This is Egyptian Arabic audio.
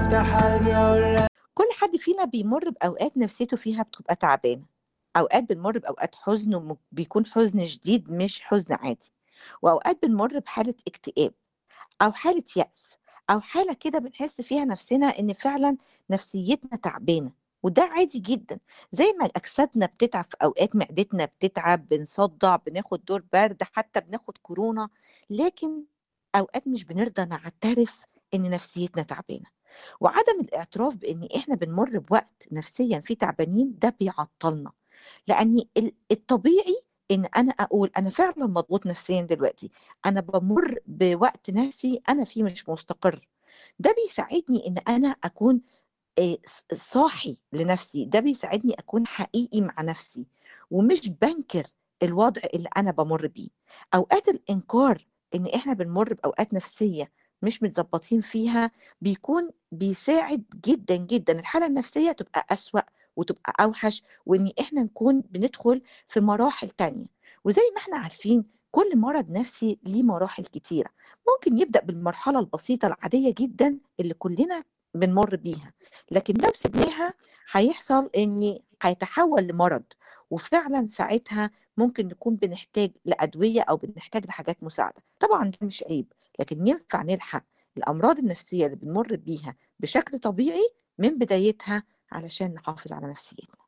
افتح قلبي اقول كل حد فينا بيمر بأوقات نفسيته فيها بتبقى تعبانة أوقات بنمر بأوقات حزن وم- بيكون حزن شديد مش حزن عادي وأوقات بنمر بحالة اكتئاب أو حالة يأس أو حالة كده بنحس فيها نفسنا إن فعلا نفسيتنا تعبانة وده عادي جدا زي ما أجسادنا بتتعب في أوقات معدتنا بتتعب بنصدع بناخد دور برد حتى بناخد كورونا لكن أوقات مش بنرضى نعترف إن نفسيتنا تعبانة وعدم الاعتراف بان احنا بنمر بوقت نفسيا فيه تعبانين ده بيعطلنا لان ال- الطبيعي ان انا اقول انا فعلا مضغوط نفسيا دلوقتي انا بمر بوقت نفسي انا فيه مش مستقر ده بيساعدني ان انا اكون آه، ص- صاحي لنفسي ده بيساعدني اكون حقيقي مع نفسي ومش بنكر الوضع اللي انا بمر بيه اوقات الانكار ان احنا بنمر باوقات نفسيه مش متظبطين فيها بيكون بيساعد جدا جدا الحاله النفسيه تبقى اسوأ وتبقى اوحش وان احنا نكون بندخل في مراحل تانية وزي ما احنا عارفين كل مرض نفسي ليه مراحل كتيره ممكن يبدأ بالمرحله البسيطه العاديه جدا اللي كلنا بنمر بيها لكن لو سبناها هيحصل ان هيتحول لمرض وفعلا ساعتها ممكن نكون بنحتاج لأدوية أو بنحتاج لحاجات مساعدة طبعا ده مش عيب لكن ينفع نلحق الأمراض النفسية اللي بنمر بيها بشكل طبيعي من بدايتها علشان نحافظ على نفسيتنا